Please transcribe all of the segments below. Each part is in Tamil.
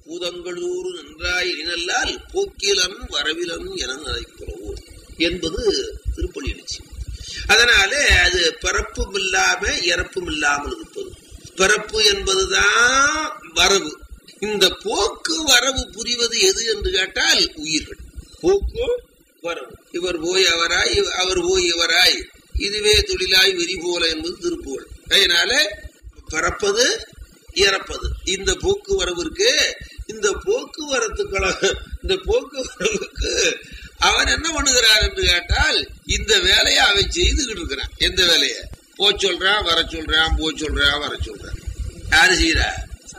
பூதங்களூர் நன்றாய் இனல்லால் போக்கிலன் வரவிலன் என நினைக்கிறோம் என்பது திருப்பள்ளி எழுச்சி அதனாலே அது பிறப்பும் இல்லாம இறப்பும் இல்லாமல் இருப்பது பிறப்பு என்பதுதான் வரவு இந்த போக்கு வரவு புரிவது எது என்று கேட்டால் உயிர்கள் போக்கு வரவு இவர் போய் அவராய் இவ- அவர் போய் இவராய் இதுவே தொழிலாய் வெறி போல என்பது திருப்புகழ் அதனால பிறப்பது இறப்பது இந்த போக்குவரவு இருக்கு இந்த போக்குவரத்துக்கள இந்த போக்குவரவுக்கு அவன் என்ன பண்ணுகிறான் என்று கேட்டால் இந்த வேலையை அவன் செய்துகிட்டு இருக்கிறான் எந்த வேலையை போ சொல்றான் வர சொல்றான் போ சொல்றான் வர சொல்றான் யாரு செய்யறா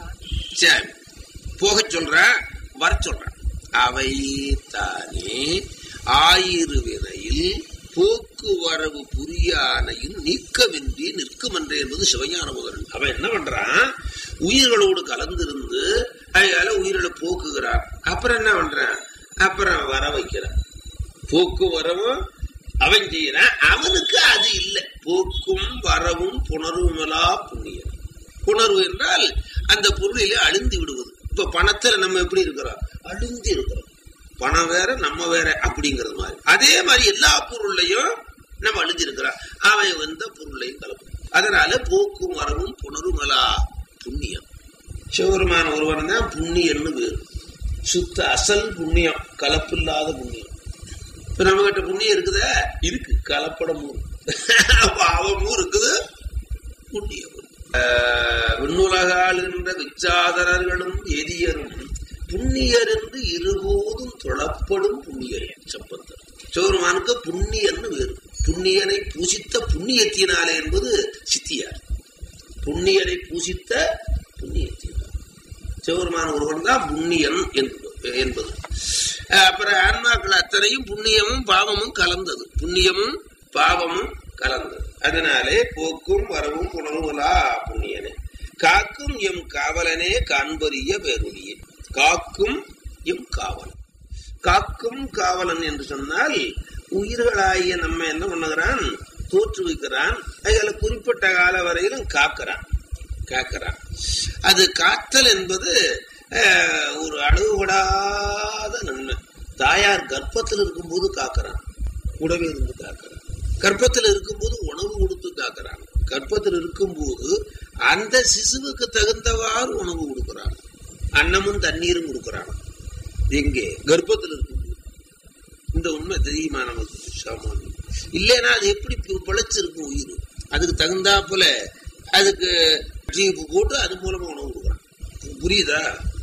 சாமி போக சொல்றான் வர சொல்றான் அவை தானே ஆயிரு வினையில் போக்குவரவு புரியானையும் நீக்கமின்றி நிற்கும் என்று என்பது சிவஞான முதலன் அவன் என்ன பண்றான் உயிர்களோடு கலந்திருந்து அதனால உயிர்களை போக்குகிறான் அப்புறம் என்ன பண்றான் அப்புறம் வர வைக்கிறான் போக்குவரவும் அவன் செய்யறான் அவனுக்கு அது இல்லை போக்கும் வரவும் புணர்வுமலா புண்ணியம் புணர்வு என்றால் அந்த பொருளிலே அழிந்து விடுவது இப்ப பணத்துல நம்ம எப்படி இருக்கிறோம் அழிந்து இருக்கிறோம் பணம் வேற நம்ம வேற அப்படிங்கிறது மாதிரி அதே மாதிரி எல்லா பொருளையும் நம்ம அழிஞ்சிருக்கிறோம் அவன் வந்த பொருளையும் கலப்பு அதனால போக்கும் வரவும் புணருமலா புண்ணியம் சிவபெருமான ஒருவன் தான் புண்ணியன்னு பேரு சுத்த அசல் புண்ணியம் கலப்பில்லாத புண்ணியம் இப்ப நம்ம கிட்ட புண்ணியம் இருக்குதா இருக்கு கலப்படமும் இருக்கு. பாவமும் இருக்குது புண்ணியம் இருக்கு. ஆஹ் விண்ணுலகாளுகின்ற விச்சாதரர்களும் எதியரும் புண்ணியர் என்று இருபோதும் தொழப்படும் புண்ணியர் சம்பந்தர் சிவருமானுக்கு புண்ணியன்னு வேறு புண்ணியனை பூசித்த புண்ணியத்தினாலே என்பது சித்தியார் புண்ணியனை பூசித்த புண்ணியத்தினார் சிவபெருமான ஒருவன் தான் புண்ணியன் என்பது என்பது அஹ் அப்புறம் ஆன்மாக்கள் அத்தனையும் புண்ணியமும் பாவமும் கலந்தது புண்ணியமும் பாவமும் கலந்தது அதனாலே போக்கும் வரவும் புணர்வுலா புண்ணியனே காக்கும் எம் காவலனே காண்பரிய பேருளியே காக்கும் எம் காவலன் காக்கும் காவலன் என்று சொன்னால் உயிர்களாகிய நம்ம என்ன பண்ணுகிறான் தோற்றுவிக்கிறான் அதுல குறிப்பிட்ட கால வரையிலும் காக்கிறான் காக்கிறான் அது காத்தல் என்பது அஹ், ஒரு அளவுபடாத நன்மை தாயார் கர்ப்பத்தில் இருக்கும்போது காக்கிறான் கூடவே இருந்து காக்கிறான் கர்ப்பத்தில் இருக்கும்போது உணவு கொடுத்து காக்கிறான் கர்ப்பத்தில் இருக்கும்போது அந்த சிசுவுக்கு தகுந்தவாறு உணவு கொடுக்கிறான் அன்னமும் தண்ணீரும் கொடுக்கிறான் எங்கே கர்ப்பத்தில் இருக்கும்போது இந்த உண்மை தெரியுமா நமக்கு சாமானியம் இல்லைன்னா அது எப்படி பி- பிழைச்சிருக்கும் உயிர் அதுக்கு தகுந்தாப்புல அதுக்கு ஜீப்பு போட்டு அது மூலமா உணவு கொடுக்குறான் புரியுதா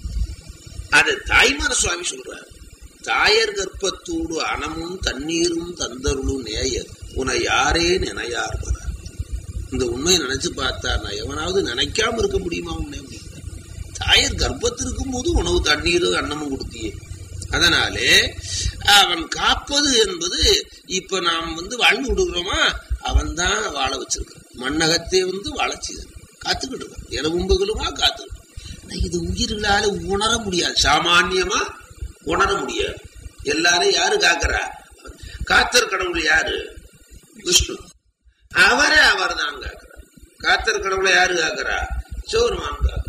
அது தாய்மான சுவாமி சொல்றாரு தாயர் கர்ப்பத்தோடு அனமும் தண்ணீரும் தந்தருளும் நேயர் உன யாரே நினையார் வரார். இந்த உண்மையை நினைச்சு பார்த்தா நான் எவனாவது நினைக்காம இருக்க முடியுமா உன்னை அப்படிங்கிறார். தாயர் கர்ப்பத்தில் இருக்கும்போது உணவு தண்ணீரும் அன்னமும் கொடுத்தியே அதனாலே அவன் காப்பது என்பது இப்ப நாம் வந்து வாழ்ந்து விடுகிறோமா அவன் தான் வாழ வச்சிருக்கான் மண்ணகத்தை வந்து வாழச் செய்தான் காத்துக்கிட்டு இருக்கான் இரவும் பகலுமா காத்துக்கிட்டு ஆனா இது உயிர்களால உணர முடியாது சாமான்யமா உணர முடியாது எல்லாரும் யாரு காக்கிறா காத்தர் கடவுள் யாரு விஷ்ணு அவரை அவர் தான் காக்கிறார் காத்தர் கடவுளை யாரு காக்கிறா சிவருமான் காக்கிறார்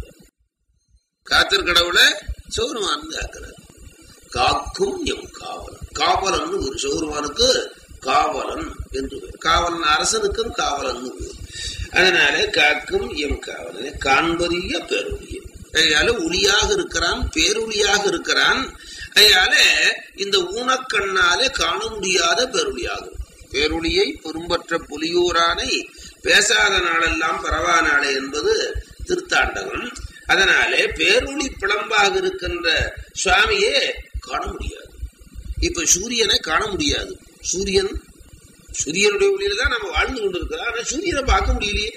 காத்தர் கடவுளை சிவருமான் காக்கிறார் காக்கும் எம் காவலன் காவலன் ஒரு சிவருமானுக்கு காவலன் என்று பேர் காவலன் அரசனுக்கும் காவலன் பேர் அதனால காக்கும் எம் காவலனை காண்பறிய பேருடைய அதனால ஒளியாக இருக்கிறான் பேரொளியாக இருக்கிறான் அதனால இந்த ஊனக்கண்ணாலே காண முடியாத பேரொளியாகும் பேரொளியை பெரும்பற்ற புலியூரானை பேசாத நாளெல்லாம் பரவா நாளே என்பது திருத்தாண்டகம் அதனாலே பேரொளி பிளம்பாக இருக்கின்ற சுவாமியே காண முடியாது இப்ப சூரியனை காண முடியாது சூரியன் சூரியனுடைய ஒளியில தான் நம்ம வாழ்ந்து கொண்டிருக்கிறோம் ஆனா சூரியனை பார்க்க முடியலையே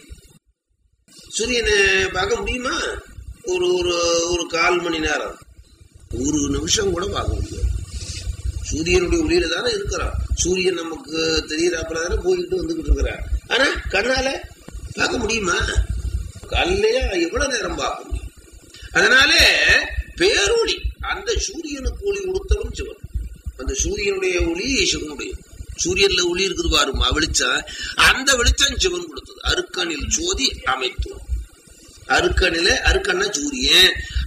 சூரியனை பார்க்க முடியுமா ஒரு ஒரு ஒரு கால் மணி நேரம் ஒரு நிமிஷம் கூட பார்க்க முடியாது சூரியனுடைய ஒளியில தானே இருக்கிறோம் சூரியன் நமக்கு தெரியறாப்புல தானே போயிட்டு வந்துகிட்டு இருக்கிறார் ஆனா கண்ணால பார்க்க முடியுமா கல்லையா எவ்வளவு நேரம் பார்க்க முடியும் அதனாலே பேரொளி அந்த சூரியனுக்கு ஒளி கொடுத்தவன் சிவன் அந்த சூரியனுடைய ஒளி சிவனுடைய சூரியன்ல ஒளி இருக்குது பாருமா வெளிச்சம் அந்த வெளிச்சம் சிவன் கொடுத்தது அருக்கனில் ஜோதி அமைத்தோம் அருக்கனில அருக்கன்னா சூரியன்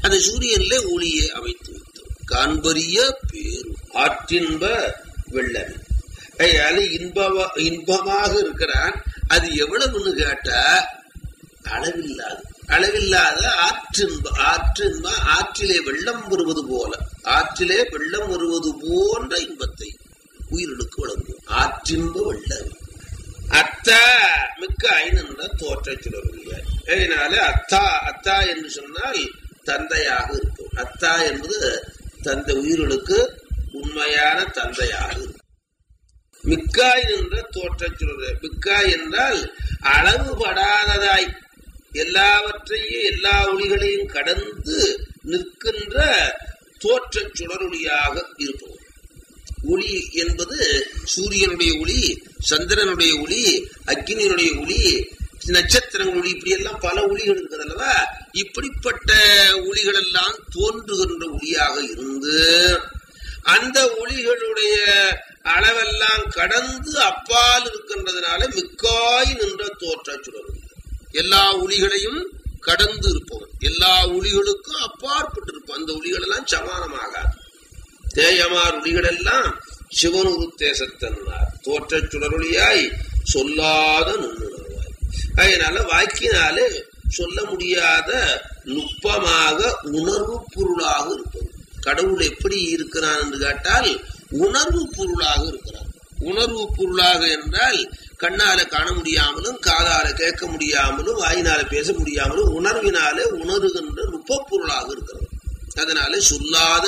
அந்த சூரியன்ல ஒளியை அமைத்து வைத்தோம் காண்பரிய பேரு ஆற்றின்ப வெள்ளம் அதனால இன்பமா இன்பமாக இருக்கிறான் அது எவ்வளவுன்னு கேட்டா அளவில்லாது அளவில்லாத ஆற்றின்ப ஆற்றின்ப ஆற்றிலே வெள்ளம் வருவது போல ஆற்றிலே வெள்ளம் வருவது போன்ற இன்பத்தை உயிர்களுக்கு வழங்கும் ஆற்றின்ப வெள்ளம் அத்தா மிக்க ஐநன்ற தோற்ற சுடருளியார் அதனால அத்தா அத்தா என்று சொன்னால் தந்தையாக இருக்கும் அத்தா என்பது தந்தை உயிர்களுக்கு உண்மையான தந்தையாக இருக்கும் மிக்காய் என்ற தோற்ற சுடர் மிக்காய் என்றால் அளவுபடாததாய் எல்லாவற்றையும் எல்லா ஒளிகளையும் கடந்து நிற்கின்ற தோற்ற சுடரொளியாக இருப்பவர் ஒளி என்பது சூரியனுடைய ஒளி சந்திரனுடைய ஒளி அக்னியினுடைய ஒளி நட்சத்திரங்கள் ஒளி இப்படி எல்லாம் பல ஒளிகள் இருக்குது அல்லவா இப்படிப்பட்ட ஒளிகள் எல்லாம் தோன்றுகின்ற ஒளியாக இருந்து அந்த ஒளிகளுடைய அளவெல்லாம் கடந்து அப்பால் இருக்கின்றதுனால மிக்காய் நின்ற தோற்ற சுடர் எல்லா ஒளிகளையும் கடந்து இருப்பவன் எல்லா ஒளிகளுக்கும் அப்பாற்பட்டு இருப்பான் அந்த ஒளிகள் எல்லாம் சமானமாகாது தேயமார் ஒளிகள் எல்லாம் சிவனுரு தேசத்தன்னார் தோற்ற சுடரொளியாய் சொல்லாத நுண்ணுணர்வாய் அதனால வாக்கினாலே சொல்ல முடியாத நுட்பமாக உணர்வு பொருளாக இருப்பது கடவுள் எப்படி இருக்கிறான் என்று கேட்டால் உணர்வு பொருளாக இருக்கிறான் உணர்வு பொருளாக என்றால் கண்ணால காண முடியாமலும் காதால கேட்க முடியாமலும் வாயினால பேச முடியாமலும் உணர்வினாலே உணர்கின்ற நுட்ப பொருளாக இருக்கிறது அதனால சொல்லாத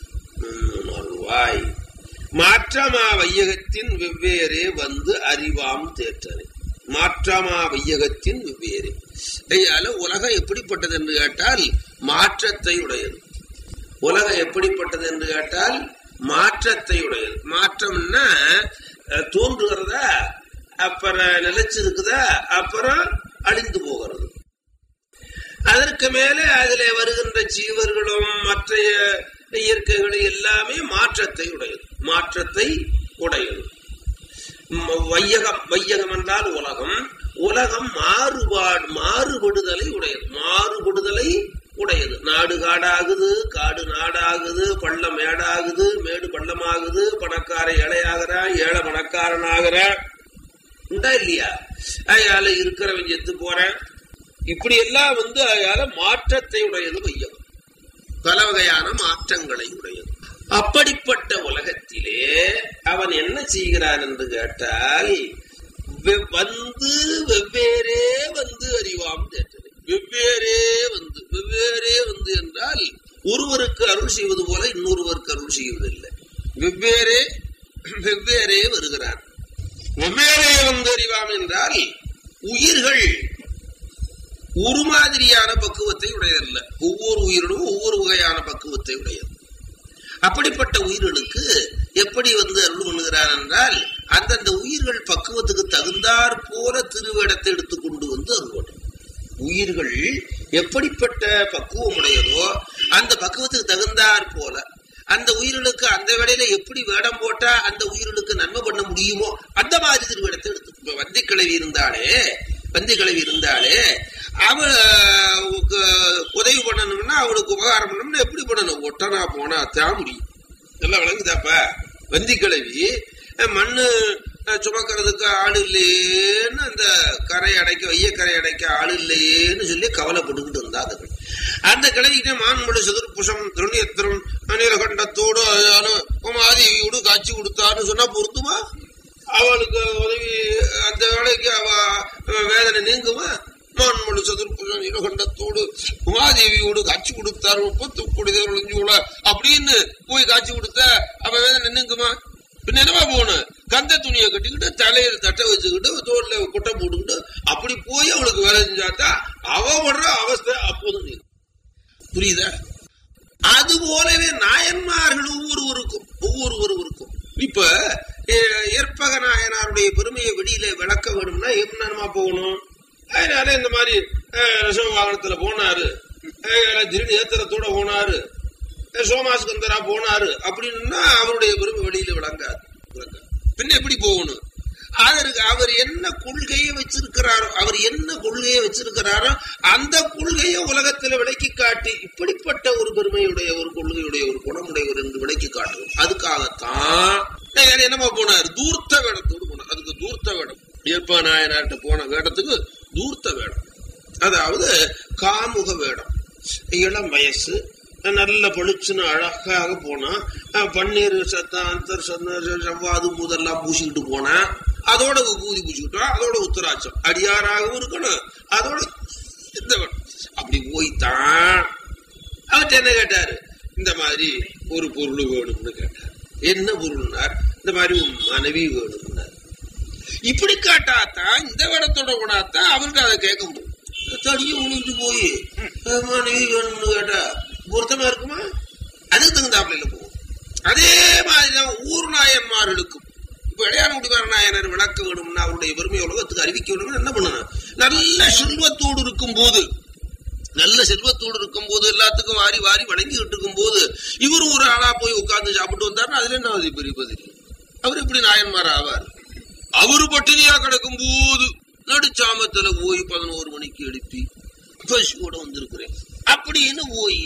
உணர்வாய் மாற்றமா வையகத்தின் வெவ்வேறே வந்து அறிவாம் தேற்றரை மாற்றமா வையகத்தின் வெவ்வேறு ஐயால உலகம் எப்படிப்பட்டது என்று கேட்டால் மாற்றத்தை உடையது உலகம் எப்படிப்பட்டது என்று கேட்டால் மாற்றத்தை உடையது மாற்றம்னா தோன்றுகிறதா அப்புறம் நிலைச்சிருக்குதா அப்புறம் அழிந்து போகிறது அதற்கு மேலே அதுல வருகின்ற ஜீவர்களும் மற்ற இயற்கைகளும் எல்லாமே மாற்றத்தை உடையது மாற்றத்தை உடையது வையகம் வையகம் என்றால் உலகம் உலகம் மாறுபாடு மாறுபடுதலை உடையது மாறுபடுதலை உடையது நாடு காடாகுது காடு நாடாகுது பள்ளம் மேடாகுது மேடு பள்ளமாகுது பணக்கார ஏழையாகிறான் ஏழை பணக்காரனாகிறான் உண்டா இல்லையா அதனால இருக்கிறவன் செத்து போறேன் இப்படி எல்லாம் வந்து அதனால மாற்றத்தை உடையது வையகம் பல வகையான மாற்றங்களை உடையது அப்படிப்பட்ட உலகத்திலே அவன் என்ன செய்கிறான் என்று கேட்டால் வந்து வெவ்வேறே வந்து அறிவாம் கேட்டது வெவ்வேறே வந்து வெவ்வேறே வந்து என்றால் ஒருவருக்கு அருள் செய்வது போல இன்னொருவருக்கு அருள் செய்வதில்லை வெவ்வேறே வெவ்வேறே வருகிறான் வெவ்வேறே வந்து அறிவாம் என்றால் உயிர்கள் ஒரு மாதிரியான பக்குவத்தை உடையதல்ல ஒவ்வொரு உயிரினும் ஒவ்வொரு வகையான பக்குவத்தை உடையது அப்படிப்பட்ட உயிர்களுக்கு எப்படி வந்து அருள் பண்ணுகிறார் என்றால் அந்தந்த உயிர்கள் பக்குவத்துக்கு தகுந்தாற் போல திருவேடத்தை எடுத்துக்கொண்டு வந்து அருள் உயிர்கள் எப்படிப்பட்ட பக்குவம் உடையதோ அந்த பக்குவத்துக்கு தகுந்தாற் போல அந்த உயிர்களுக்கு அந்த வேலையில எப்படி வேடம் போட்டா அந்த உயிர்களுக்கு நன்மை பண்ண முடியுமோ அந்த மாதிரி திருவேடத்தை எடுத்து வந்தி கிழவி இருந்தாலே வந்தி கிழவி இருந்தாலே அவளுக்கு உதவி பண்ணணும்னா அவளுக்கு உபகாரம் பண்ணணும்னா எப்படி பண்ணணும் ஒட்டனா போனா தான் முடியும் எல்லாம் விளங்குதாப்பா வந்தி கிழவி மண்ணு சுமக்கிறதுக்கு ஆள் இல்லையேன்னு அந்த கரை அடைக்க வைய கரை அடைக்க ஆள் இல்லையேன்னு சொல்லி கவலைப்பட்டுக்கிட்டு இருந்தா அது அந்த கிழவிக்கிட்ட மான்மொழி சதுர்புஷம் திருநேத்திரம் நீலகண்டத்தோடு உமாதேவியோடு காட்சி கொடுத்தான்னு சொன்னா பொருத்துமா அவளுக்கு உதவி அந்த வேலைக்கு அவ வேதனை நீங்குமா மான்மொழி சதுர்புஷம் நீலகண்டத்தோடு உமாதேவியோடு காட்சி கொடுத்தார் முப்பத்து கோடி தேவர்கள் அப்படின்னு போய் காட்சி கொடுத்த அவ வேதனை நீங்குமா பின்ன என்னவா போகணும் கந்த துணியை கட்டிக்கிட்டு தலையில தட்டை வச்சுக்கிட்டு தோல்ல குட்டை போட்டுக்கிட்டு அப்படி போய் அவளுக்கு வேலை செஞ்சாத்தா அவ படுற அவஸ்தை அப்போதும் நீ புரியுதா அது போலவே நாயன்மார்கள் ஒவ்வொருவருக்கும் ஒவ்வொருவருவருக்கும் இப்ப ஏற்பக நாயனாருடைய பெருமையை வெளியில விளக்க வேணும்னா என்னமா போகணும் அதனால இந்த மாதிரி ரிஷப வாகனத்துல போனாரு திருடி ஏத்திரத்தோட போனாரு சோமாஸ்கந்தரா போனாரு அப்படின்னா அவருடைய பெருமை வெளியில விளங்காது பின்ன எப்படி போகணும் அதற்கு அவர் என்ன கொள்கையை வச்சிருக்கிறாரோ அவர் என்ன கொள்கையை வச்சிருக்கிறாரோ அந்த கொள்கையை உலகத்துல விளக்கி காட்டி இப்படிப்பட்ட ஒரு பெருமையுடைய ஒரு கொள்கையுடைய ஒரு குணமுடையவர் என்று விளக்கி காட்டுவோம் அதுக்காகத்தான் ஏன் என்னமா போனார் தூர்த்த வேடத்தோடு போனார் அதுக்கு தூர்த்த வேடம் ஏற்ப நாயனார்கிட்ட போன வேடத்துக்கு தூர்த்த வேடம் அதாவது காமுக வேடம் இளம் வயசு நல்ல பளிச்சுன்னு அழகாக போனா அஹ் பன்னீர் சத்தம் அந்தர் சந்தர் செவ்வாது பூதெல்லாம் பூசிக்கிட்டு போனா அதோட பூதி பூசிக்கிட்டோம் அதோட உத்தராட்சம் அடியாராகவும் இருக்கணும் அதோட இந்த வேடம். அப்படி போய்த்தான் அவர்கிட்ட என்ன கேட்டாரு இந்த மாதிரி ஒரு பொருள் வேணும்னு கேட்டார் என்ன பொருள்னார் இந்த மாதிரி உன் மனைவி வேணும்னார் இப்படி காட்டாதான் இந்த வேடத்தோட குணாத்தான் அவர்கிட்ட அதை கேட்க முடியும் தடிய உணிட்டு போய் அஹ், மனைவி வேணும்னு கேட்டா பொருத்தமா இருக்குமா அதுக்கு தகுந்தாப்புல போகும் அதே மாதிரிதான் ஊர் நாயன்மார்களுக்கும் இப்ப இளையான்குடிகார நாயனர் விளக்க வேணும்னா அவருடைய பெருமை உலகத்துக்கு அறிவிக்க வேணும்னு என்ன பண்ணணும் நல்ல செல்வத்தோடு இருக்கும் போது நல்ல செல்வத்தோடு இருக்கும் போது எல்லாத்துக்கும் வாரி வாரி வணங்கிட்டு இருக்கும் போது இவரு ஒரு ஆளா போய் உட்கார்ந்து சாப்பிட்டு வந்தாருன்னா அதுல என்ன அது பெரிய பதில் அவர் எப்படி நாயன்மார் ஆவார் அவரு பட்டினியா கிடக்கும் போது நடுச்சாமத்துல போய் பதினோரு மணிக்கு எழுப்பி பசியோட வந்திருக்கிறேன் அப்படின்னு போய்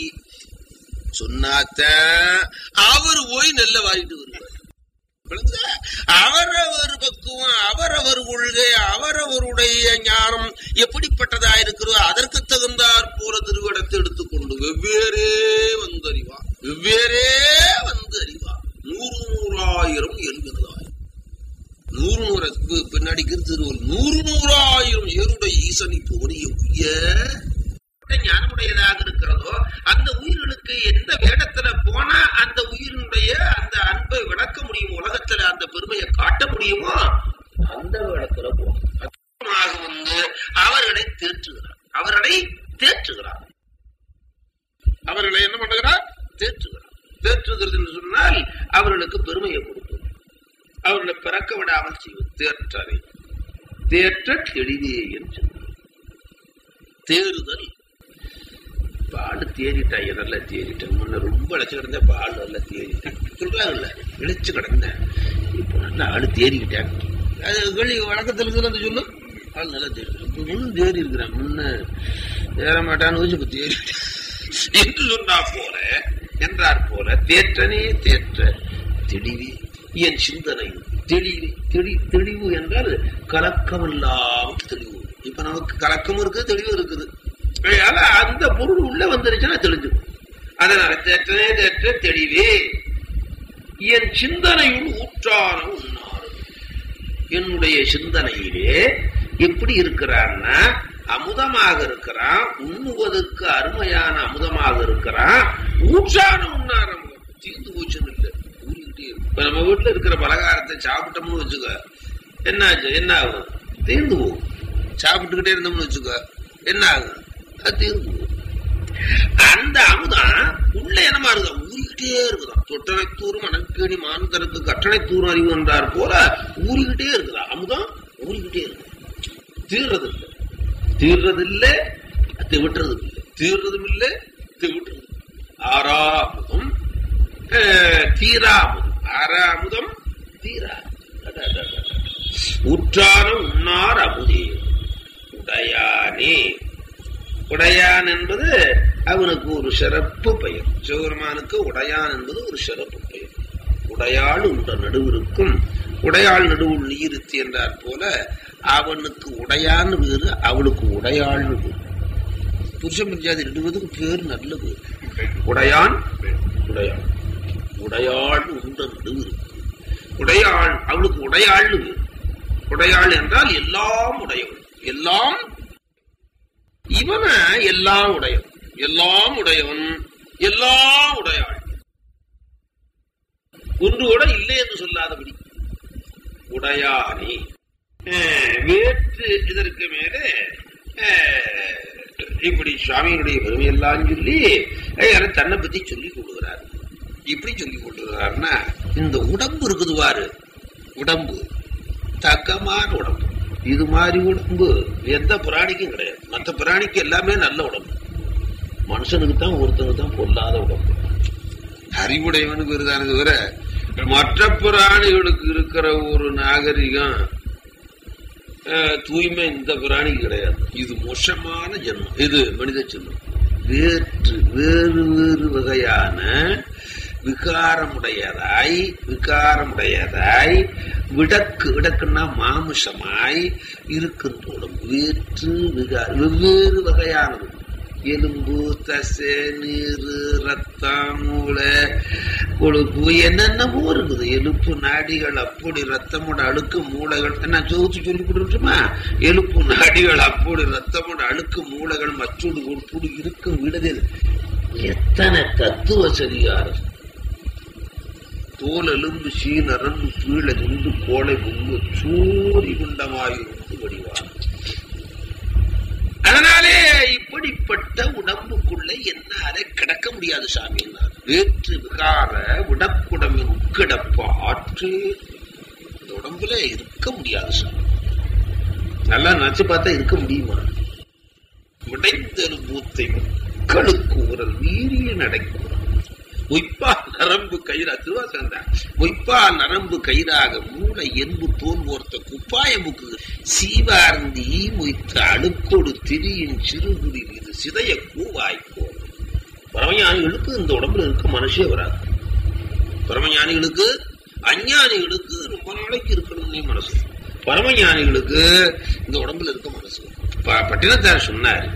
சொன்னாத்தான் அவர் போய் நெல்ல வாங்கிட்டு வருவார் விளங்குதா? அவரவர் பக்குவம் அவரவர் கொள்கை அவரவருடைய ஞானம் எப்படிப்பட்டதா இருக்கிறதோ அதற்கு தகுந்தாற் போல திருவிடத்தை எடுத்துக்கொண்டு வெவ்வேறே வந்து அறிவா வெவ்வேறே வந்து அறிவா நூறு நூறாயிரம் எண்பதாயிரம் நூறு நூறு பி- பின்னாடிக்கு திருவள் நூறு நூறாயிரம் ஏருடைய ஈசனை போடிய உய்ய ஞானமுடையதாக இருக்கிறதோ அந்த உயிர்களுக்கு எந்த வேடத்துல போனா அந்த உயிரினுடைய அந்த அன்பை விளக்க முடியுமோ உலகத்துல அந்த பெருமையை காட்ட முடியுமோ அந்த வேடத்துல போனாக வந்து அவர்களை தேற்றுகிறார் அவர்களை தேற்றுகிறார் அவர்களை என்ன பண்ணுகிறார் தேற்றுகிறார் தேற்றுகிறது என்று சொன்னால் அவர்களுக்கு பெருமையை கொடுக்கும் அவர்களை பிறக்க விடாமல் செய்வது தேற்றறை தேற்ற தெளிவே என்று தேறுதல் பால் தேறிட்டான் நல்லா தேறிட்டேன் முன்ன ரொம்ப இழைச்சு கிடந்தேன் பால் நல்லா தேறிட்டேன் சொல்றாங்கல்ல இழைச்சு கிடந்தேன் இப்போ நல்லா ஆளு தேறிக்கிட்டேன் அது வெளி வழக்கத்தில் இருக்கிற அந்த சொல்லு ஆள் நல்லா தேறிட்டேன் இப்போ முன்னும் தேறி இருக்கிறேன் முன்ன ஏற மாட்டான்னு வச்சு இப்போ தேறிட்டேன் என்று சொன்னா போல என்றார் போல தேற்றனே தேற்ற தெளிவே என் சிந்தனை தெளிவு தெளி தெளிவு என்றால் கலக்கமில்லாம் தெளிவு இப்ப நமக்கு கலக்கம் இருக்குது தெளிவு இருக்குது அதனால அந்த பொருள் உள்ள வந்துருச்சுன்னா தெளிஞ்சிடும் அதனால தேற்றனே தேற்ற தெளிவே என் சிந்தனையுள் ஊற்றான உன்னார் என்னுடைய சிந்தனையிலே எப்படி இருக்கிறான்னா அமுதமாக இருக்கிறான் உண்ணுவதற்கு அருமையான அமுதமாக இருக்கிறான் ஊற்றான உண்ணார் அமுதம் தீர்ந்து போச்சுன்னு இல்லை ஊறிக்கிட்டே இருக்கு. இப்ப நம்ம வீட்டுல இருக்கிற பலகாரத்தை சாப்பிட்டோம்னு வச்சுக்க என்ன ஆச்சு என்ன ஆகும் தீர்ந்து போகும் சாப்பிட்டுக்கிட்டே இருந்தோம்னு வச்சுக்க என்ன ஆகும் அது தீர்ந்து போகும் அந்த அமுதம் உள்ள என்னமா இருக்குதா ஊறிக்கிட்டே இருக்குதாம் தொட்டனை தூரும் அணக்கேணி மாந்தருக்கு கட்டணை தூரும் அறிவு என்றார் போல ஊறிக்கிட்டே இருக்குதா அமுதம் ஊறிக்கிட்டே இருக்கு தீர்றது இல்லை தீர்றது இல்லை திவிட்டுறது இல்லை தீர்றதும் இல்லை திவிட்டுறது ஆறாமுதம் அஹ், தீராமுதம் ஆறாமுதம் தீரா அட, அட, அட, அட. உற்றான உண்ணார் அமுதே உடையானே உடையான் என்பது அவனுக்கு ஒரு சிறப்பு பெயர் சிவபெருமானுக்கு உடையான் என்பது ஒரு சிறப்பு பெயர் உடையாள் உண்ட நடுவிற்கும் உடையாள் நடுவுள் நீருத்தி என்றார் போல அவனுக்கு உடையான்னு வேறு அவளுக்கு உடையாள்னு பேரு புருஷ பஞ்சாதி ரெண்டு பேருக்கு பேர் நல்ல பேர் உடையான் உடையாள் உடையாள் உண்ட நடுவிற்கு உடையாள் அவளுக்கு உடையாள்னு பேர் உடையாள் என்றால் எல்லாம் உடையவள் எல்லாம் இவன எல்லாம் உடையவன் எல்லாம் உடையவன் எல்லாம் உடையாள் ஒன்று கூட இல்லை என்று சொல்லாதபடி உடையானே அஹ், வேற்று இதற்கு மேலே அஹ், இப்படி சுவாமியினுடைய பெருமையெல்லாம் சொல்லி அஹ், தன்னை பத்தி சொல்லி கொடுக்கிறார் இப்படி சொல்லி கொடுக்கிறார்னா இந்த உடம்பு இருக்குது பாரு உடம்பு தக்கமான உடம்பு இது மாதிரி உடம்பு எந்த பிராணிக்கும் கிடையாது மற்ற பிராணிக்கு எல்லாமே நல்ல உடம்பு மனுஷனுக்கு தான் ஒருத்தனுக்கு தான் பொல்லாத உடம்பு அறிவுடையவனுக்கு இருந்தானு தவிர மற்ற பிராணிகளுக்கு இருக்கிற ஒரு நாகரிகம் அஹ், தூய்மை இந்த பிராணிக்கு கிடையாது இது மோசமான ஜென்மம் இது மனித ஜென்மம் வேற்று வேறு வேறு வகையான விகாரமுடையதாய் விகாரமுடையதாய் விடக்கு விடக்குன்னா மாமிசமாய் இருக்கின்ற உடம்பு வேற்று விகார வெவ்வேறு வகையானது எலும்பு தசை நீர் ரத்தம் மூளை கொழுப்பு என்னென்னமோ இருக்குது எலும்பு நாடிகள் அப்படி ரத்தமோட அழுக்கு மூளைகள் நான் ஜோதிச்சு சொல்லி கொடுத்துமா எலும்பு நாடிகள் அப்படி ரத்தமோட அழுக்கு மூளைகள் மற்றொரு உட்புடு இருக்கும் விடுதல் எத்தனை தத்துவ சரியார் தோல் எலும்பு சீனரன் கீழே துண்டு கோளை முன்பு சூரி குண்டமாயிருந்து வடிவார் அதனாலே இப்படிப்பட்ட உடம்புக்குள்ள என்னால கிடக்க முடியாது சாமி வேற்று விகார விடக்குடமின் உட்கிடப்ப ஆற்று இந்த உடம்புல இருக்க முடியாது சாமி நல்லா நினைச்சு பார்த்தா இருக்க முடியுமா உடைந்தொரு மூத்தை மக்களுக்கு உரல் வீரிய நடக்கும் மொய்ப்பா நரம்பு கயிறா திருவாசகம் தான் மொய்ப்பா நரம்பு கயிறாக மூளை என்பு தோல் ஓர்த்த குப்பாயமுக்கு சீவார்ந்தி மொய்த்த அழுக்கோடு திரியின் சிறுகுடி இது சிதைய கூவாய்க்கோ பரமஞானிகளுக்கு இந்த உடம்புல இருக்க மனசே வராது பரமஞானிகளுக்கு அஞ்ஞானிகளுக்கு ரொம்ப நாளைக்கு இருக்கணும்னே மனசு பரமஞானிகளுக்கு இந்த உடம்புல இருக்க மனசு ப- பட்டினத்தார் சொன்னார்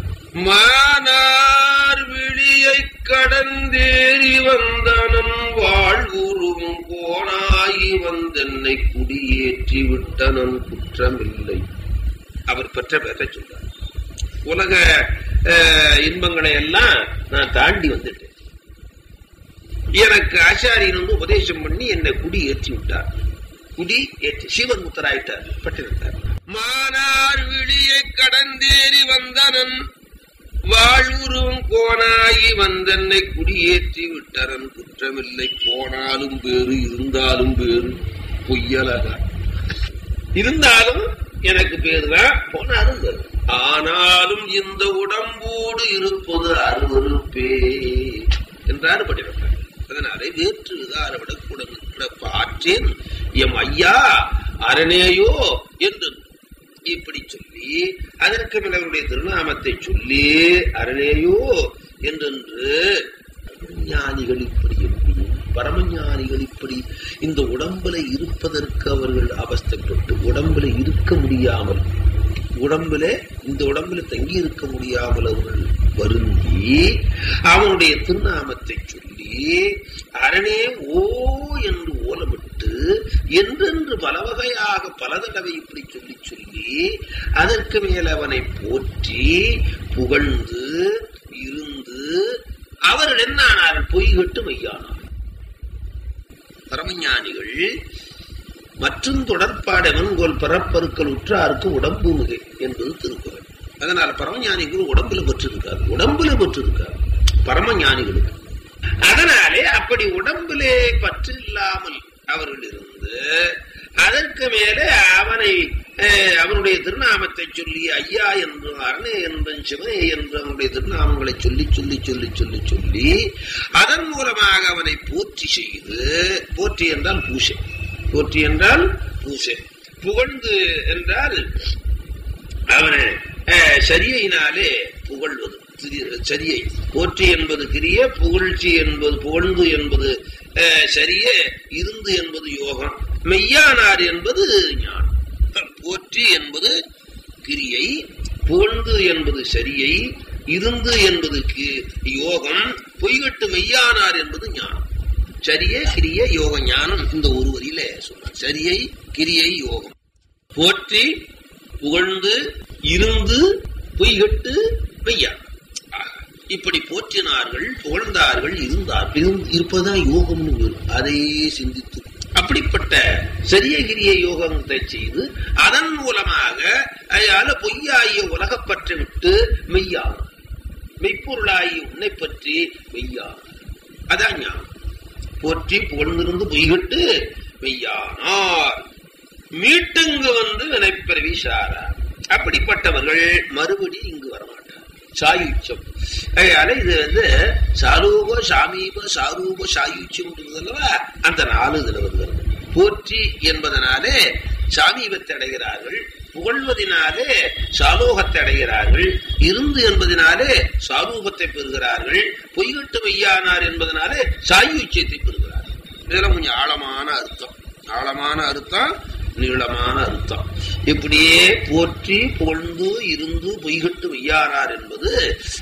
மானார் விழியை கடந்தேறி வந்தனன் வாழ்வுருவும் கோணாகி வந்தென்னை குடியேற்றி விட்டனன் குற்றமில்லை அவர் பெற்ற பெற்ற சொல்றார் உலக அஹ், இன்பங்களை எல்லாம் நான் தாண்டி வந்துட்டேன் எனக்கு ஆச்சாரியன் வந்து உபதேசம் பண்ணி என்னை குடி ஏற்றி விட்டார் குடி ஏற்றி சிவன் முத்தராயிட்டார் பட்டிருந்தார் மானார் விழியை கடந்தேறி வந்தனன் வாழ்வுருவும் கோணாகி வந்தன்னை குடியேற்றி விட்டரன் குற்றமில்லை போனாலும் பேரு இருந்தாலும் பேரு பொய்யலகா இருந்தாலும் எனக்கு பேரு தான் போனாலும் பேரு ஆனாலும் இந்த உடம்போடு இருப்பது அருவருப்பே என்றார் படிக்கிறார் அதனாலே வேற்று விகார விடக்கூடம் ஆற்றேன் எம் ஐயா அரணேயோ என்று இப்படி சொல்லி அதற்கு மேல் அவருடைய திருநாமத்தை சொல்லி அரணேயோ என்றென்று ஞானிகள் இப்படி எப்படி பரமஞானிகள் இப்படி இந்த உடம்புல இருப்பதற்கு அவர்கள் அவஸ்தைப்பட்டு உடம்புல இருக்க முடியாமல் உடம்புல இந்த உடம்புல தங்கி இருக்க முடியாமல் அவர்கள் வருந்தி அவனுடைய திருநாமத்தை சொல்லி அரணே ஓ என்று ஓலமிட்டு என்றென்று பல வகையாக பல தடவை இப்படி சொல்லி சொல்லி அதற்கு மேல் அவனை போற்றி புகழ்ந்து இருந்து அவர்கள் என்ன ஆனார்கள் பொய்கட்டு மையானார் பரமஞானிகள் மற்றும் தொடர்பாடவன் கோல் பிறப்பருக்கள் உற்றாருக்கு உடம்பு மிகை என்பது திருக்குறள் அதனால பரமஞானிகள் உடம்புல பெற்றிருக்காரு உடம்புல பெற்றிருக்காரு பரமஞானிகளுக்கு அதனாலே அப்படி உடம்பிலே பற்று இல்லாமல் அவர்கள் இருந்து அதற்கு மேலே அவனை அஹ், அவனுடைய திருநாமத்தை சொல்லி ஐயா என்றும் அரணே என்றும் சிவனே என்று அவனுடைய திருநாமங்களை சொல்லி சொல்லி சொல்லி சொல்லி சொல்லி அதன் மூலமாக அவனை போற்றி செய்து போற்றி என்றால் பூசை போற்றி என்றால் பூசை புகழ்ந்து என்றால் அவனை அஹ், சரியையினாலே புகழ்வது திரி- சரியை போற்றி என்பது கிரிய புகழ்ச்சி என்பது புகழ்ந்து என்பது அஹ், சரிய இருந்து என்பது யோகம் மெய்யானார் என்பது ஞானம் போற்றி என்பது கிரியை புகழ்ந்து என்பது சரியை இருந்து என்பது கி- யோகம் பொய்கட்டு மெய்யானார் என்பது ஞானம் சரியே கிரிய யோக ஞானம் இந்த ஒரு வரியில சொன்னார் சரியை கிரியை யோகம் போற்றி புகழ்ந்து இருந்து பொய்கட்டு மெய்யா ஆஹா. இப்படி போற்றினார்கள் புகழ்ந்தார்கள் இருந்தார்கள் இருந்து- இருப்பதுதான் யோகம்னு பேரு. அதையே சிந்தித்து அப்படிப்பட்ட சரிய கிரிய யோகத்தை செய்து அதன் மூலமாக அயால பொய்யாகிய உலகப்பற்றை விட்டு மெய்யாகும் மெய்ப்பொருளாகிய உன்னை பற்றி மெய்யாகும் அதான் ஞானம் போற்றி புகழ்ந்திருந்து பொய்கட்டு மெய்யானார் மீட்டுங்கு வந்து வினைப்பிறவி சாரார் அப்படிப்பட்டவர்கள் மறுபடி இங்கு வரமாட்டார் சாயுச்சம் அதனால இது வந்து சாரூப சாமீப சாரூப சாயுச்சியம் அல்லவா அந்த நாலு இதுல வந்துருது போற்றி என்பதனாலே சாமீபத்தை அடைகிறார்கள் புகழ்வதினாலே சாலோகத்தை அடைகிறார்கள் இருந்து என்பதனாலே சாரூபத்தை பெறுகிறார்கள் பொய்கட்டு மெய்யானார் என்பதனாலே சாயுச்சியத்தை பெறுகிறார்கள் இதெல்லாம் கொஞ்சம் ஆழமான அர்த்தம் ஆழமான அர்த்தம் நீளமான அர்த்தம் இப்படியே போற்றி புகழ்ந்து இருந்து பொய்கட்டு மெய்யானார் என்பது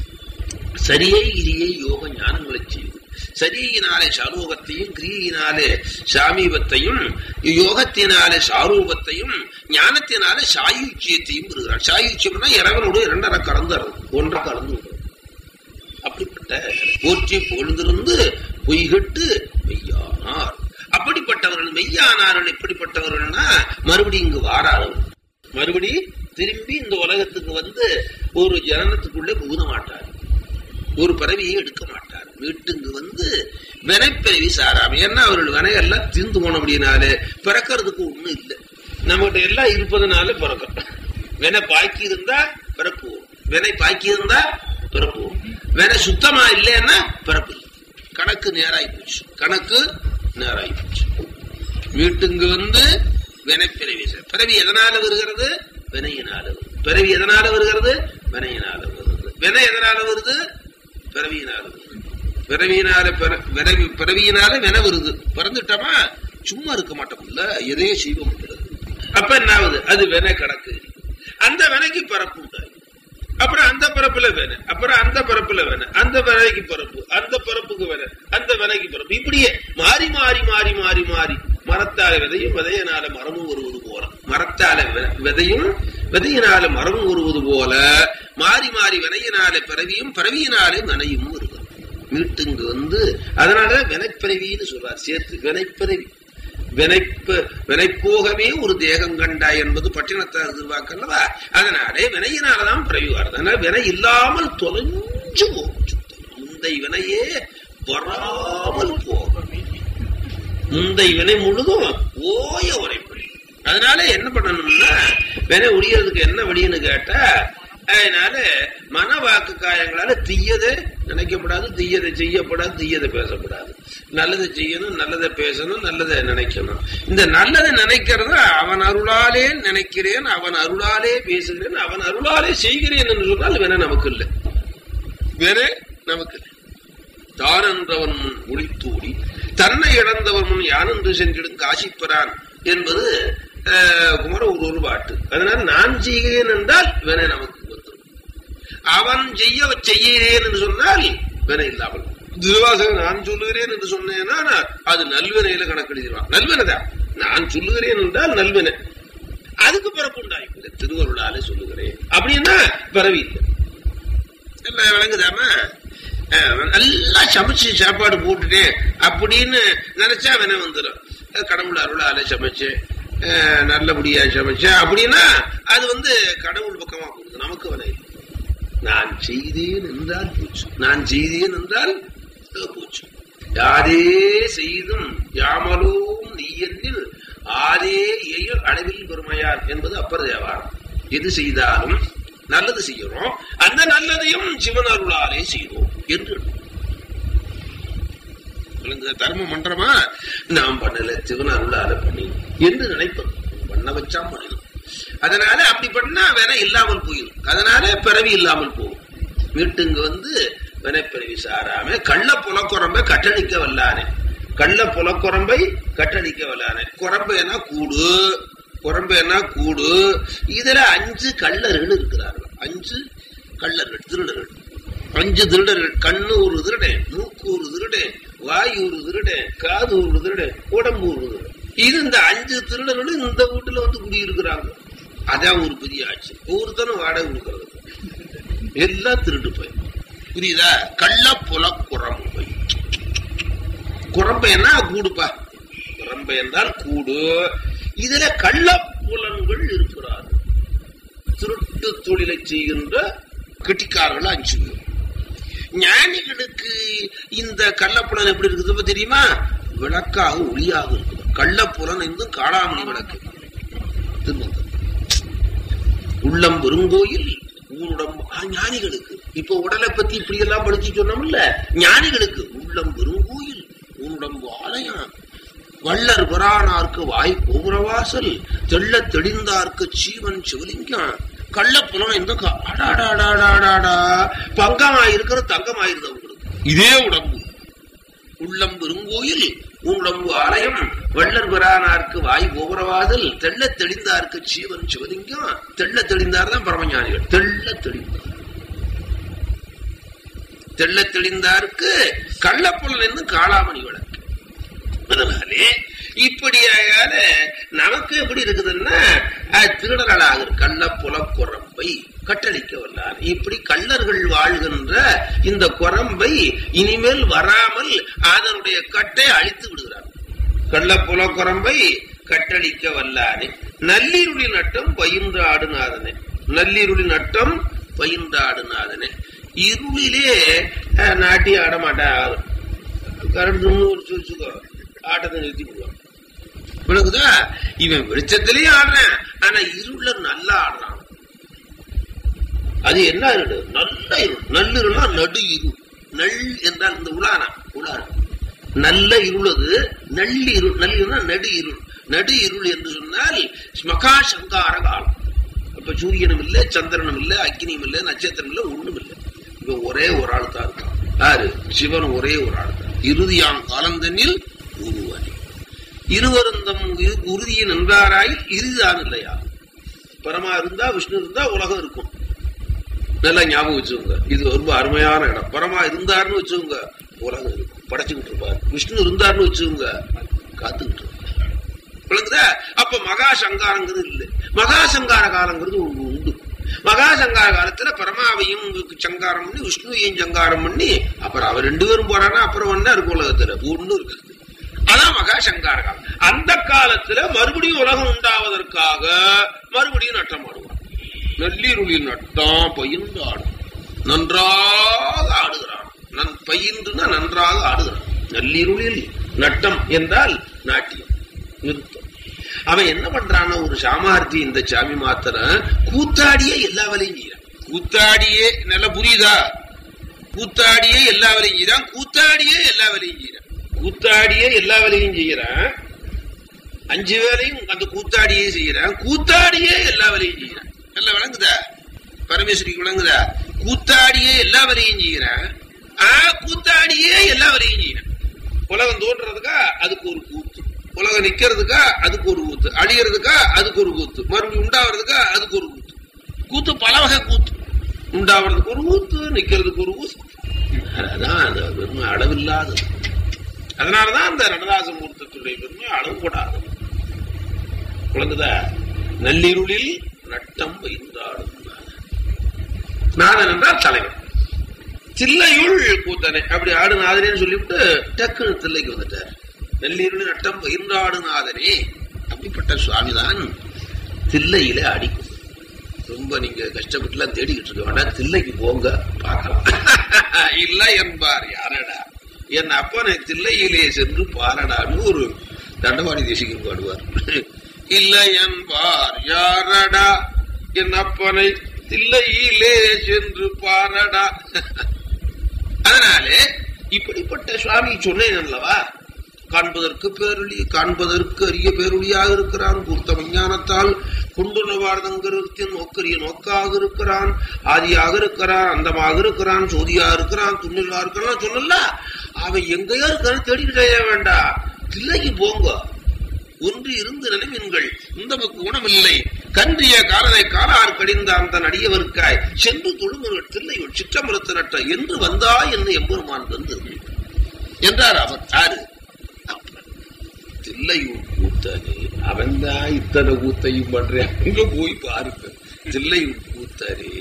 சரியை கிரியை யோக ஞானங்களை செய்யும் சரியினாலே சாரூபத்தையும் கிரியையினாலே சாமீபத்தையும் யோகத்தினாலே சாரூபத்தையும் ஞானத்தினாலே சாயுச்சியத்தையும் பெறுகிறார் சாயுச்சியம்னா இறைவனோடு இரண்டரை கலந்து ஒன்றை கலந்து விடுறது. அப்படிப்பட்ட போற்றி புகழ்ந்திருந்து பொய்கட்டு மெய்யானார் அப்படிப்பட்டவர்கள் மெய்யானார்கள் எப்படிப்பட்டவர்கள்னா மறுபடியும் இங்கு வாராதவர்கள் மறுபடி திரும்பி இந்த உலகத்துக்கு வந்து ஒரு ஜனனத்துக்குள்ளே புகுத மாட்டார் ஒரு பிறவியை எடுக்க மாட்டார் வீட்டுக்கு வந்து வினைப்பிறவி சாராம ஏன்னா அவர்கள் வினையெல்லாம் தீர்ந்து போனபடினாலே பிறக்கிறதுக்கு ஒண்ணும் இல்லை நம்மகிட்ட எல்லாம் இருப்பதனால பிறக்கிறோம் வினை பாக்கி இருந்தா பிறப்புவோம் வினை பாக்கி இருந்தா பிறப்புவோம் வினை சுத்தமா இல்லைன்னா பிறப்பு இல்லை. கணக்கு நேராகி போச்சு கணக்கு நேராகி போச்சு வீட்டுக்கு வந்து வினைப்பிறவி சார். பிறவி எதனால வருகிறது வினையினால வருது. பிறவி எதனால வருகிறது வினையினால வருது வினை எதனால வருது பிறவியினால வருது பிறவியினால பிற- பிறவி- பிறவியினால வினை வருது பிறந்துட்டோமா சும்மா இருக்க மாட்டோம்ல எதையோ செய்ய முடியாது அப்ப என்ன ஆகுது அது வினை கணக்கு அந்த வினைக்கு பிறப்பு உண்டாகுது அப்புறம் அந்த பிறப்புல வேணை அப்புறம் அந்த பிறப்புல வேணை அந்த வினைக்கு பிறப்பு அந்த பிறப்புக்கு வேணை அந்த வினைக்கு பிறப்பு இப்படியே மாறி மாறி மாறி மாறி மாறி மரத்தால விதையும் விதையினால மரமும் வருவது போல மரத்தால வி- விதையும் விதையினால மரமும் வருவது போல மாறி மாறி வினையினால பிறவியும் பிறவியினாலே வினையும் வருகிறது மீட்டுங்கு வந்து அதனாலதான் வினைப்பிறவின்னு சொல்றார் சேர்த்து வினைப்பிறவி வினைப்பு வினைப்போகவே ஒரு தேகம் கண்டாய் என்பது பட்டினத்தார் திருவாக்கல்லவா அதனாலே வினையினாலதான் பிறவி வருது அதனால வினை இல்லாமல் தொலைஞ்சு போகும் சுத்தம். முந்தை வினையே வராமல் போகும் முந்தை வினை முழுதும் ஓய உரைப்படி அதனால என்ன பண்ணணும்னா வினை ஒழியறதுக்கு என்ன வழின்னு கேட்டா அதனால மன வாக்கு காயங்களால தீயதை நினைக்கப்படாது தீயதை செய்யப்படாது தீயதை பேசப்படாது நல்லதை செய்யணும் நல்லதை பேசணும் நல்லதை நினைக்கணும் இந்த நல்லதை நினைக்கிறத அவன் அருளாலே நினைக்கிறேன் அவன் அருளாலே பேசுகிறேன் அவன் அருளாலே செய்கிறேன் என்று சொன்னால் வேணா நமக்கு இல்லை வேற நமக்கு இல்லை தானன்றவன் முன் ஒளித்தூடி தன்னை இழந்தவன் முன் யானென்று சென்றிடும் காசிப்பரான் என்பது அஹ், குமர ஒரு ஒரு பாட்டு அதனால நான் செய்கிறேன் என்றால் வினை நமக்கு வந்துடும் அவன் செய்ய செய்கிறேன் என்று சொன்னால் வினை இல்லாமல் திருவாசகன் நான் சொல்லுகிறேன் என்று சொன்னேன்னா நான் அது நல்வினையில கணக்கெழுதிடுவான் நல்வினைதான் நான் சொல்லுகிறேன் என்றால் நல்வினை அதுக்கு பிறப்பு உண்டாயும் இந்த திருவருளாலே சொல்லுகிறேன் அப்படின்னா பிறவி இல்லை எல்லாம் விளங்குதாமா அஹ் நல்லா சமைச்சு சாப்பாடு போட்டுட்டேன் அப்படின்னு நினைச்சா வேணா வந்துடும் அது கடவுள் அருளால சமைச்சு அஹ் நல்லபடியா சமைச்சேன் அப்படின்னா அது வந்து கடவுள் பக்கமா போகுது நமக்கு வேணா இல்லை. நான் செய்தேன் என்றால் போச்சு நான் செய்தேன் என்றால் அது போச்சு யாரே செய்தும் யாமலோம் நீயென்னில் ஆரே எயல் அளவில் பெருமையார் என்பது அப்பர் தேவாரம் எது செய்தாலும் நல்லது செய்யறோம் அந்த நல்லதையும் சிவன் அருளாலே செய்வோம் என்று விளங்குதா? தர்ம மன்றமா நாம் பண்ணல சிவன் அருளால பண்ணி என்று நினைப்போம் பண்ண வச்சா பண்ணணும் அதனால அப்படி பண்ணா வேற இல்லாமல் போயிடும் அதனால பிறவி இல்லாமல் போகும் வீட்டுங்க வந்து வினைப்பிறவி சாராம கள்ள புலக்குறம்பை கட்டளிக்க வல்லானே கள்ள புலக்குறம்பை கட்டளிக்க வல்லானே குறம்பைனா கூடு குறம்பைனா கூடு இதுல அஞ்சு கள்ளர்கள் இருக்கிறார்கள் அஞ்சு கள்ளர்கள் திருடர்கள் அஞ்சு திருடர்கள் கண்ணு ஒரு திருடன் மூக்கு ஒரு திருடன் வாய் ஒரு திருடன் காது ஒரு திருடன் உடம்பு ஒரு திருடன் இது இந்த அஞ்சு திருடர்களும் இந்த வீட்டுல வந்து குடியிருக்கிறாங்க அதான் ஒரு பெரிய ஆட்சி ஒவ்வொருத்தனும் வாடகை கொடுக்கறது எல்லாம் திருட்டு போய் புரியுதா கள்ள புல குரம்பை குரம்பை என்ன கூடுப்பா குரம்பை என்றால் கூடு இதுல கள்ள புலன்கள் இருக்கிறார்கள் திருட்டு தொழிலை செய்கின்ற கெட்டிக்காரர்கள் அஞ்சு பேர் ஞானிகளுக்கு இந்த கள்ளப்புலன் எப்படி இருக்குது தெரியுமா விளக்காக ஒளியாக இருக்குது கள்ளப்புலன் என்று காளாமணி விளக்கு திருமந்தம் உள்ளம் பெருங்கோயில் ஊருடம் ஆ, ஞானிகளுக்கு இப்ப உடலை பத்தி இப்படி எல்லாம் படிச்சு சொன்னோம்ல ஞானிகளுக்கு உள்ளம் பெருங்கோயில் ஊருடம் ஆலயம் வள்ளர் புராணார்க்கு வாய் கோபுரவாசல் தெள்ள தெளிந்தார்க்கு சீவன் சிவலிங்கம் கள்ளப்புலம் இந்த க- அடாடாடாடாடாடா பங்கமாயிருக்கிற தங்கமாயிருது அவங்களுக்கு இதே உடம்பு உள்ளம் பெருங்கோயில் உடம்பு ஆலயம் வள்ளர் பிரானார்க்கு வாய் கோபுரவாதல் தெள்ள தெளிந்தார்க்கு சீவன் சிவலிங்கம் தெள்ள தெளிந்தார் தான் பரமஞானிகள் தெள்ள தெளிந்தார் தெள்ள தெளிந்தார்க்கு கள்ளப்புலன் என்று காளாமணி விளக்கு அதனாலே இப்படியாக நமக்கு எப்படி இருக்குதுன்னா அஹ், திருடர்களாக கள்ள புலக்குரம்பை கட்டளிக்க வல்லார் இப்படி கள்ளர்கள் வாழ்கின்ற இந்த குரம்பை இனிமேல் வராமல் அதனுடைய கட்டை அழித்து விடுகிறார் கள்ள புலக்குரம்பை கட்டளிக்க வல்லானே நல்லிருளி நட்டம் பயின்று ஆடுநாதனே நல்லிருளி நட்டம் பயின்று ஆடுநாதனே இருளிலே அஹ், நாட்டி ஆட மாட்டார் கரண்ட் ஒரு வச்சுக்கோ ஆட்டத்தை நிறுத்தி விடுவான் விளக்குதா இவன் வெளிச்சத்திலேயே ஆடுறான் ஆனா இருள நல்லா ஆடுறான் அது என்ன இருடு நல்ல இருள் நல்லிருளா நடு இருள் நல் என்றால் இந்த உலானா உலானா நல்ல இருள் அது நள்ளிருள் நல்லிருள்னா நடு இருள் நடு இருள் என்று சொன்னால் ஸ்மகா சங்கார காலம் அப்ப சூரியனும் இல்லை சந்திரனும் இல்லை அக்னியும் இல்லை நட்சத்திரம் இல்லை ஒண்ணும் இல்லை இவன் ஒரே ஒரு ஆள் தான் இருக்கான் யாரு சிவன் ஒரே ஒரு ஆள் தான் இறுதியாம் காலந்தனில் உருவானி இருவரும் தம் இரு- உறுதியை நன்றாராய் இறுதிதான் இல்லையா பரமா இருந்தா விஷ்ணு இருந்தா உலகம் இருக்கும் நல்லா ஞாபகம் வச்சுக்கோங்க இது ரொம்ப அருமையான இடம் பரமா இருந்தாருன்னு வச்சுக்கோங்க உலகம் இருக்கும் படைச்சுக்கிட்டு இருப்பார் விஷ்ணு இருந்தாருன்னு வச்சுக்கோங்க காத்துக்கிட்டு இருப்பார் விளங்குதா அப்ப மகா சங்காரங்கிறது இல்லை மகா சங்கார காலங்கிறது ஒண்ணு உண்டு மகா சங்கார காலத்துல பரமாவையும் சங்காரம் பண்ணி விஷ்ணுவையும் சங்காரம் பண்ணி அப்புறம் அவர் ரெண்டு பேரும் போறானா அப்புறம் வந்தா இருக்கு உலகத்துல ஒண்ணு இருக்குது அதான் மகா சங்கார காலம் அந்த காலத்துல மறுபடியும் உலகம் உண்டாவதற்காக மறுபடியும் நட்டம் ஆடுவான் நெல்லீருளில் நட்டம் பயின்று ஆடும் நன்றாக ஆடுகிறான் நன் பயின்றுனா நன்றாக ஆடுகிறான் நெல்லீருளில் நட்டம் என்றால் நாட்டியம் நிறுத்தம் அவன் என்ன பண்றான்னா ஒரு சாமார்த்தி இந்த சாமி மாத்திரம் கூத்தாடியே எல்லா வேலையும் செய்யறான் கூத்தாடியே நல்லா புரியுதா கூத்தாடியே எல்லா வேலையும் செய்யறான் கூத்தாடியே எல்லா வேலையும் செய்யறான் கூத்தாடியே எல்லா வேலையும் செய்யறான் அஞ்சு வேலையும் அந்த கூத்தாடியே செய்யறான் கூத்தாடியே எல்லா வேலையும் செய்யறான் நல்லா விளங்குதா பரமேஸ்வரிக்கு விளங்குதா கூத்தாடியே எல்லா வேலையும் செய்யறான் ஆ கூத்தாடியே எல்லா வேலையும் செய்யறான் உலகம் தோன்றதுக்கா அதுக்கு ஒரு கூத்து உலகம் நிக்கிறதுக்கா அதுக்கு ஒரு கூத்து அழியறதுக்கா அதுக்கு ஒரு கூத்து மறுபடியும் உண்டாவதுக்கா அதுக்கு ஒரு கூத்து கூத்து பல வகை கூத்து உண்டாவதுக்கு ஒரு கூத்து நிக்கிறதுக்கு ஒரு கூத்து அதான் அது பெருமை அளவில்லாதது அதனாலதான் அந்த நடராச மூர்த்தத்துடைய பெருமை அளவு கூடாது குழந்தைதா நள்ளிருளில் நட்டம் வைந்தாடும் நாதன் என்றால் தலைவர் தில்லையுள் கூத்தனை அப்படி ஆடு நாதனேன்னு சொல்லிவிட்டு டக்குனு தில்லைக்கு வந்துட்டார் நெல்லீருள் நட்டம் பயின்றாடு நாதனே அப்படிப்பட்ட சுவாமிதான் தில்லையில அடிக்கும் ரொம்ப நீங்க கஷ்டப்பட்டுலாம் தேடிக்கிட்டு இருக்க வேண்டாம் தில்லைக்கு போங்க பார்க்கலாம் இல்ல என்பார் யாரடா என் அப்பனை தில்லையிலே சென்று பாரடான்னு ஒரு தண்டவாணி தேசிகன் பாடுவார் இல்ல என்பார் யாரடா என் அப்பனை தில்லையிலே சென்று பாரடா அதனாலே இப்படிப்பட்ட சுவாமி சொன்னேன் அல்லவா காண்பதற்கு பேரொளி காண்பதற்கு அரிய பேரொளியாக இருக்கிறான் பூர்த்த விஞ்ஞானத்தால் கொண்டுள்ள வாழ்தங்கருத்தின் நோக்கரிய நோக்காக இருக்கிறான் ஆதியாக இருக்கிறான் அந்தமாக இருக்கிறான் சோதியா இருக்கிறான் துண்ணிலா இருக்கிறான் சொல்லல அவன் எங்கேயோ இருக்கான்னு தேடிக்கிட்டே வேண்டாம் தில்லைக்கு போங்க ஒன்று இருந்து நினைவீன்கள் இந்த குணமில்லை கன்றிய காலனை காலார் கடிந்த அந்த நடிகவர்க்காய் சென்று தொழுமுகள் தில்லையுள் சிற்றமரத்து நட்ட என்று வந்தா என்று எம்பெருமான் வந்து என்றார் அவர் யாரு அப்பன். தில்லையூர் கூத்தனே அவன் தான் இத்தனை கூத்தையும் பண்றேன் அங்க போய் பாருங்க தில்லையூர் கூத்தரே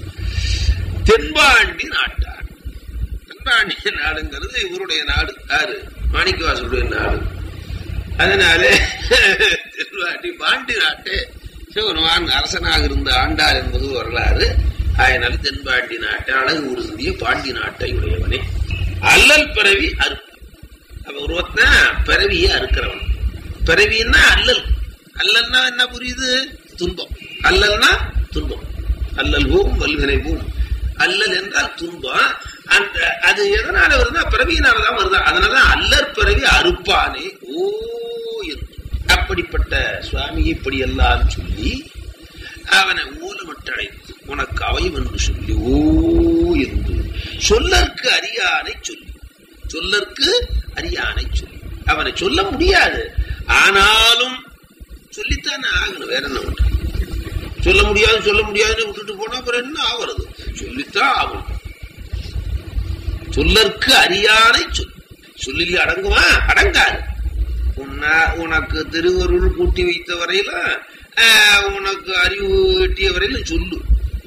தென்பாண்டி நாட்டார் தென்பாண்டி நாடுங்கிறது இவருடைய நாடு யாரு மாணிக்கவாசருடைய நாடு அதனாலே தென்பாண்டி பாண்டி நாட்டு சிவபெருமான் அரசனாக இருந்த ஆண்டார் என்பது வரலாறு அதனால தென்பாண்டி நாட்டை அழகு உருந்திய பாண்டி நாட்டை உடையவனே அல்லல் பிறவி அறுப்பு அவ ஒருவத்தான் பிறவியை அறுக்கிறவன் பிறவின்னா அல்லல் அல்லல்னா என்ன புரியுது துன்பம் அல்லல்னா துன்பம் அல்லல் பூம் வல்வினை பூம் அல்லல் என்றால் துன்பம் அந்த அது எதனால வருதுன்னா பிறவியினாலதான் வருது அதனால அல்லற் பிறவி அறுப்பானே ஓ என்று அப்படி அப்படிப்பட்ட சுவாமியை இப்படி எல்லாம் சொல்லி அவனை ஊலமிட்டடைத்து உனக்கு அவயம் என்று சொல்லி ஓ என்று சொல்லற்கு அறியானை சொல்லி சொல்லற்கு அறியானை சொல்லி அவனை சொல்ல முடியாது ஆனாலும் சொல்லித்தான் ஆகணும் வேற என்ன பண்றது? சொல்ல முடியாது சொல்ல முடியாதுன்னு விட்டுட்டு போனா அப்புறம் என்ன ஆகுறது சொல்லித்தான் ஆகணும் சொல்லற்கு அறியானை சொல் சொல்லில் அடங்குமா அடங்காது உன்ன- உனக்கு திருவருள் கூட்டி வைத்த வரையில ஆஹ், உனக்கு அறிவு எட்டிய வரையில சொல்லு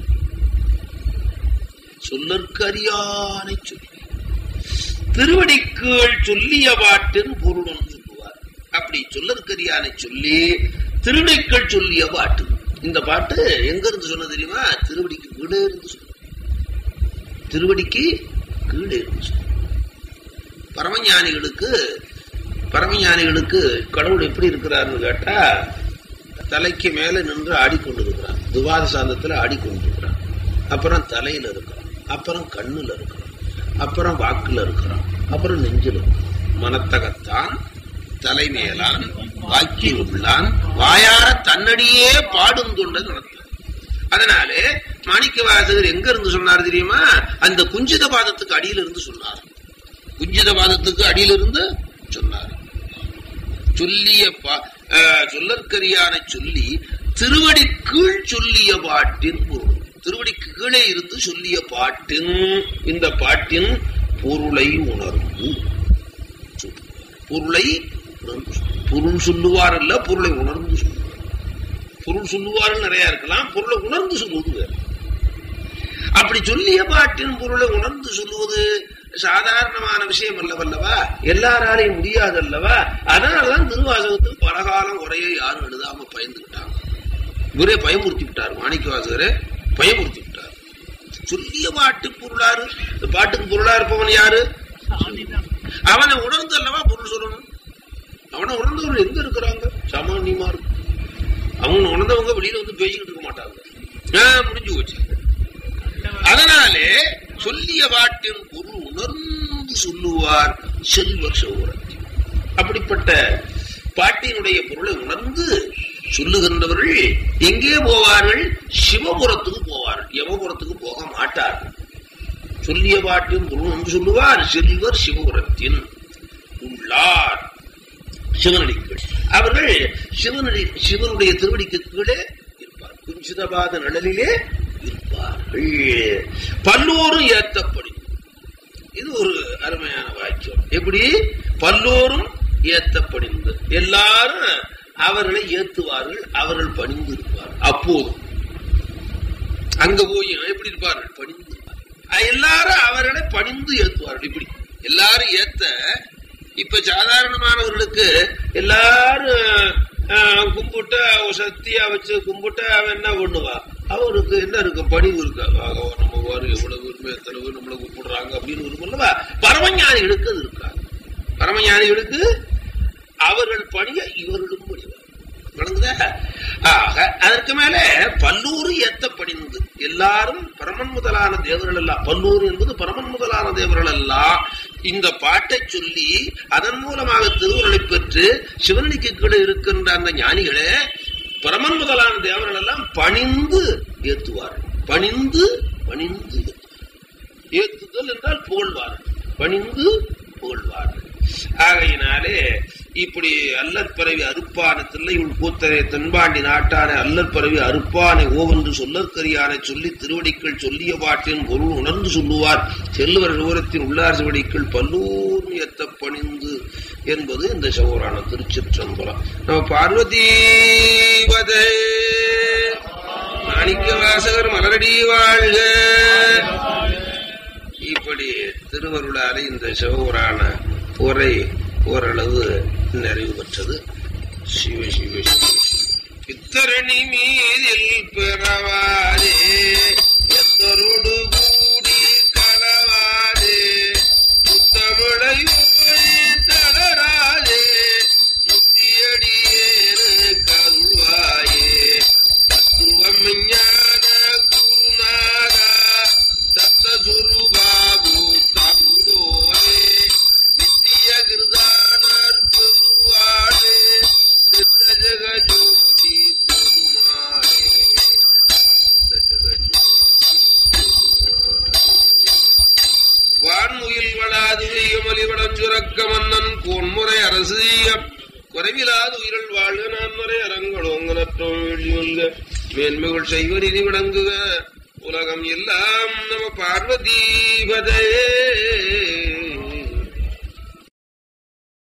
சொல்லற்கு அறியானை சொல்லு திருவடிக்கீழ் சொல்லிய பாட்டின் பொருளும் சொல்லுவார் அப்படி சொல்லற்கரியானை சொல்லி திருவடிக்கீழ் சொல்லிய பாட்டு இந்த பாட்டு எங்க இருந்து சொன்ன தெரியுமா திருவடிக்கு கீழே இருந்து சொன்ன திருவடிக்கு கீழே இருந்து சொன்ன பரமஞானிகளுக்கு பரமஞானிகளுக்கு கடவுள் எப்படி இருக்கிறார்னு கேட்டா தலைக்கு மேல நின்று ஆடிக்கொண்டிருக்கிறான் துவாத சாந்தத்துல ஆடிக்கொண்டிருக்கிறான் அப்புறம் தலையில இருக்கிறான் அப்புறம் கண்ணுல இருக்கிறான் அப்புறம் வாக்குல இருக்கிறான் அப்புறம் நெஞ்சில் இருக்கிறான் மனத்தகத்தான் தலைமையலான் வாக்கில் உள்ளான் வாயார தன்னடியே பாடும் தொண்டை நடத்தான் அதனாலே மாணிக்க வாசகர் எங்க இருந்து சொன்னார் தெரியுமா அந்த குஞ்சித பாதத்துக்கு அடியில இருந்து சொன்னார் குஞ்சித பாதத்துக்கு அடியில இருந்து சொன்னார் சொல்லிய பா- அஹ், சொல்லற்கரியானை சொல்லி திருவடி கீழ் சொல்லிய பாட்டின் பொருள் திருவடிக்கு கீழே இருந்து சொல்லிய பாட்டின் இந்த பாட்டின் பொருளை உணர்ந்து சொல்லுவார். பொருளை உணர்ந்து சொல்லுவார். பொருள் சொல்லுவார் அல்ல பொருளை உணர்ந்து சொல்லுவார் பொருள் சொல்லுவார்கள் நிறைய இருக்கலாம் பொருளை உணர்ந்து சொல்லுவது வேறு. அப்படி சொல்லிய பாட்டின் பொருளை உணர்ந்து சொல்லுவது சாதாரணமான விஷயம் அல்லவல்லவா எல்லாராலையும் முடியாது அல்லவா அதனாலதான் திருவாசகத்துக்கு பலகாலம் உரையை யாரும் எழுதாம பயந்துக்கிட்டாங்க இவரே பயமுறுத்தி விட்டார் மாணிக்க வாசகரே பயமுறுத்தி விட்டார் சொல்லிய பாட்டு பொருளாரு இந்த பாட்டுக்கு பொருளா இருப்பவன் யாரு அவனை உணர்ந்து அல்லவா பொருள் சொல்லணும் அவனை உணர்ந்தவர்கள் எங்க இருக்கிறாங்க சாமானியமா இருக்கு அவங்க உணர்ந்தவங்க வெளியில வந்து பேசிக்கிட்டு இருக்க மாட்டாங்க ஆ, முடிஞ்சு போச்சு அதனாலே சொல்லிய பாட்டின் பொருள் உணர்ந்து சொல்லுவார் செல்வர் சௌரத்தி அப்படிப்பட்ட பாட்டினுடைய பொருளை உணர்ந்து சொல்லுகின்றவர்கள் எங்கே போவார்கள் சிவபுரத்துக்கு போவார்கள் யமபுரத்துக்கு போக மாட்டார்கள் சொல்லிய பாட்டின் பொருள் உணர்ந்து சொல்லுவார் செல்வர் சிவபுரத்தின் உள்ளார் சிவனடிக்கு அவர்கள் சிவனடி சிவனுடைய திருவடிக்கு கீழே இருப்பார் குஞ்சிதபாத நிழலிலே இருப்பார்கள் பல்லோரும் ஏத்தப்படும் இது ஒரு அருமையான வாக்கியம் எப்படி பல்லோரும் ஏத்தப்படிந்து எல்லாரும் அவர்களை ஏத்துவார்கள் அவர்கள் பணிந்து இருப்பார்கள் அப்போதும் அங்க போய் எப்படி இருப்பார்கள் பணிந்து இருப்பார்கள். அஹ் எல்லாரும் அவர்களை பணிந்து ஏத்துவார்கள் இப்படி எல்லாரும் ஏத்த இப்ப சாதாரணமானவர்களுக்கு எல்லாரும் அஹ், கும்பிட்டு அவ சக்தியா வச்சு கும்பிட்டு அவன் என்ன பண்ணுவா அவருக்கு என்ன இருக்கு பணிவு இருக்கு ஆக, நம்ம வாரு எவ்வளவு உரிமை எத்தளவு நம்மளை கூப்பிடுறாங்க அப்படின்னு இருக்கும் அல்லவா பரமஞானிகளுக்கு அது இருக்காது பரமஞானிகளுக்கு அவர்கள் பணிய இவர்களும் பணிவார் விளங்குதா ஆக அதற்கு மேல பல்லூர் ஏத்த பணிந்து எல்லாரும் பரமன் முதலான தேவர்கள் எல்லாம் பல்லூர் என்பது பரமன் முதலான தேவர்கள் எல்லாம் இந்த பாட்டை சொல்லி அதன் மூலமாக திருவுருளை பெற்று சிவனுக்கு கீழே இருக்கின்ற அந்த ஞானிகளே பரமன் முதலான தேவர்கள் எல்லாம் பணிந்து ஏத்துவார்கள் பணிந்து பணிந்து ஏத்துவார்கள். ஏத்துதல் என்றால் புகழ்வார்கள் பணிந்து புகழ்வார்கள் ஆகையினாலே இப்படி அல்லற் பரவி அறுப்பான தில்லையுள் கூத்தரை தென்பாண்டி நாட்டான அல்லற் பரவி அறுப்பானை ஓவென்று சொல்லற்கரியானை சொல்லி திருவடிக்கள் சொல்லிய பாட்டின் பொருள் உணர்ந்து சொல்லுவார் செல்லுவர் விவரத்தின் உள்ளார் சிவடிக்கள் பல்லூர் எத்த பணிந்து என்பது இந்த சௌரான திருச்சிற்றம்பலம் நம்ம பார்வதி வதே மாணிக்க வாசகர் மலரடி வாழ்க இப்படி திருவருளாலே இந்த சிவபுராண உரை ஓரளவு நிறைவு பெற்றது சிவ சிவ சிவ பித்தரணி மீதில் பிறவாதே எத்தரோடு கூடி கலவாதே புத்தமிழையோடி தளராதே முத்தியடியேறு கருள்வாயே தத்துவம் ஞான குருநாதா சத்தசுருபாபு தமுதோரே நித்திய கிருதானர் பொதுவாழே நித்தஜ அரசு குறைவிலாது உயிரல் வாழ்க நான் வரை அரங்களோங்கனற்றோம் வெளியுள்ள மேன்மைகள் செய்வ நிதி விளங்குக உலகம் எல்லாம் நம பார்வதீபதே